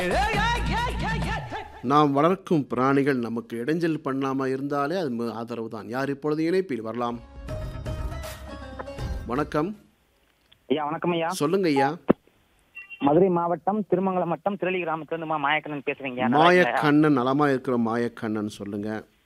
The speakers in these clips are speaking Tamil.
நாம் வளர்க்கும் பிராணிகள் நமக்கு இடைஞ்சல் பண்ணாம இருந்தாலே அது ம- ஆதரவு தான் யார் இப்பொழுது இணைப்பில் வரலாம் வணக்கம் ஐயா வணக்கம் ஐயா சொல்லுங்க ஐயா மதுரை மாவட்டம் திருமங்கலம் வட்டம் திரளி கிராமத்துல இருந்து மா மாயக்கண்ணன் பேசுறீங்க நல்லா இருக்கீங்களா? மாயக்கண்ணன் நலமா இருக்கிற மாயக்கண்ணன் சொல்லுங்க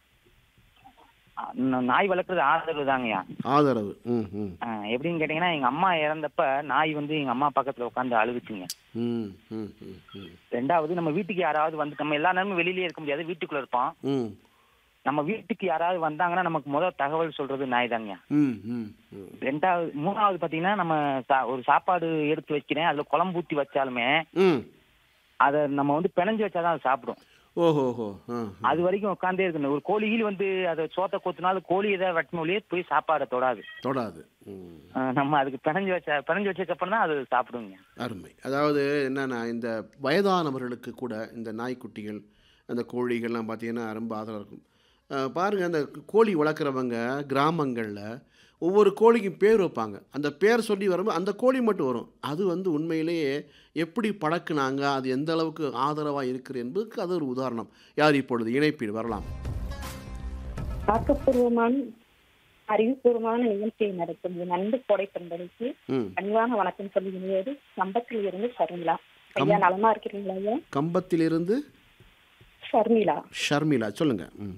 ஆ, ந- நாய் வளர்க்குறது ஆதரவு தாங்கய்யா ஆதரவு ம் ம் ஆ, எப்படின்னு கேட்டீங்கன்னா எங்க அம்மா இறந்தப்ப நாய் வந்து எங்க அம்மா பக்கத்துல உட்காந்து அழுகுச்சுங்க ம் ம் ம் ம் ரெண்டாவது நம்ம வீட்டுக்கு யாராவது வந்து நம்ம எல்லா நேரமும் வெளியிலேயே இருக்க முடியாது வீட்டுக்குள்ள இருப்போம் ம் நம்ம வீட்டுக்கு யாராவது வந்தாங்கன்னா நமக்கு முதல் தகவல் சொல்றது நாய் தாங்கய்யா ம் ம் ம் ரெண்டாவது மூணாவது பாத்தீங்கன்னா நம்ம சா- ஒரு சாப்பாடு எடுத்து வைக்கிறேன் அதுல குழம்பு ஊத்தி வச்சாலுமே ம் அதை நம்ம வந்து பிணைஞ்சு வச்சாதான் அது சாப்பிடும் ஓஹோஹோ ஆ ஆ. அது வரைக்கும் உட்காந்தே இருக்கணும் ஒரு கோழி கீழ் வந்து அதை சோத்தை கொத்துனாலும் கோழி ஏதாவது வெட்டினோலே போய் சாப்பாடை தொடாது தொடாது ம் அஹ் நம்ம அதுக்கு பிணைஞ்சு வச்ச பிணைஞ்சு வச்சதுக்கு அப்புறம் தான் அது சாப்பிடுங்க அருமை அதாவது என்னன்னா இந்த வயதானவர்களுக்கு கூட இந்த நாய்க்குட்டிகள் அந்த கோழிகள்லாம் பார்த்தீங்கன்னா ரொம்ப ஆதரவு இருக்கும் அஹ் பாருங்க அந்த கோழி வளர்க்குறவங்க கிராமங்களில் ஒவ்வொரு கோழிக்கும் பேர் வைப்பாங்க அந்த பேர் சொல்லி வரும்போது அந்த கோழி மட்டும் வரும் அது வந்து உண்மையிலேயே எப்படி பழக்குனாங்க அது எந்த அளவுக்கு ஆதரவாக இருக்குது என்பதுக்கு அது ஒரு உதாரணம் யார் இப்பொழுது இணைப்பில் வரலாம் ஆக்கப்பூர்வமான அறிவுபூர்வமான நிகழ்ச்சியை நடத்தும் என் அன்பு கொடை பண்பளிக்கு ம் பணிவான வணக்கம் சொல்லுகிறது சம்பத்தில் இருந்து ஷர்மிளா ஐயா நலமா இருக்கிறீங்களா ஐயா கம்பத்திலிருந்து ஷர்மிளா ஷர்மிளா சொல்லுங்கள் ம்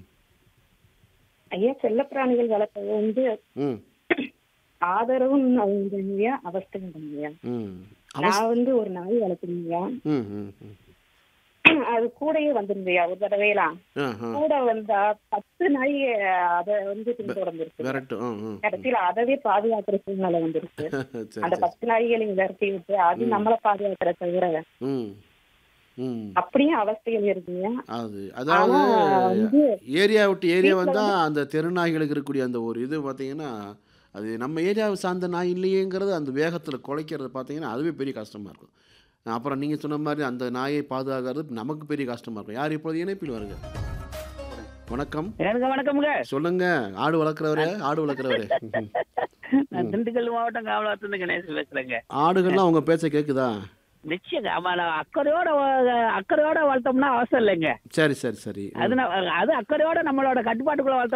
ஐயா செல்லப்பிராணிகள் வளர்ப்பது வந்து ம் ஆதரவும் ஐயா அவஸ்தையும் ஐயா ம் நான் வந்து ஒரு நாய் வளர்க்குறேன் ஐயா ம் ம் ம் அது கூடயே வந்துருந்தையா ஒரு தடவையெல்லாம் ஆ ஆ கூட வந்தா பத்து நாய் அதை வந்து பின்தொடர்ந்துருக்கு விரட்டு ஆ ஆ கடைசியில அதவே பாதுகாக்கிற சூழ்நிலை வந்துருக்கு சரி அந்த சரி பத்து நாய்களையும் விரட்டி விட்டு அது நம்மளை பாதுகாக்கிற தவிர ம் ம் அப்படியும் அவஸ்தைகள் இருக்குங்க அது அதாவது ஆனா வந்து ஏரியா விட்டு ஏரியா வீட்ல வந்தால் அந்த தெருநாய்களுக்கு இருக்கக்கூடிய அந்த ஒரு இது பார்த்தீங்கன்னா அது நம்ம ஏரியாவை சார்ந்த நாய் இல்லையேங்கிறது அந்த வேகத்தில் குலைக்கிறது பார்த்தீங்கன்னா அதுவே பெரிய கஷ்டமாக இருக்கும் அப்புறம் நீங்கள் சொன்ன மாதிரி அந்த நாயை பாதுகாக்கிறது நமக்கு பெரிய கஷ்டமாக இருக்கும் யார் இப்பொழுது இணைப்பில் வருங்க வணக்கம் எனக்கு வணக்கமுங்க சொல்லுங்க ஆடு வளர்க்குறவரே ஆடு வளர்க்குறவரே நான் திண்டுக்கல் மாவட்டம் காவலாத்துலேருந்து கணேசன் பேசுறேங்க ஆடுகள்லாம் உங்கள் பேச்சை கேட்குதா நிச்சயம் ஆமா நான் அக்கறையோட வ- அக்கறையோட வளர்த்தோம்னா அவசியம் இல்லைங்க சரி சரி சரி அது நான் அது அக்கறையோட நம்மளோட கட்டுப்பாட்டுக்குள்ள வளர்த்தோம்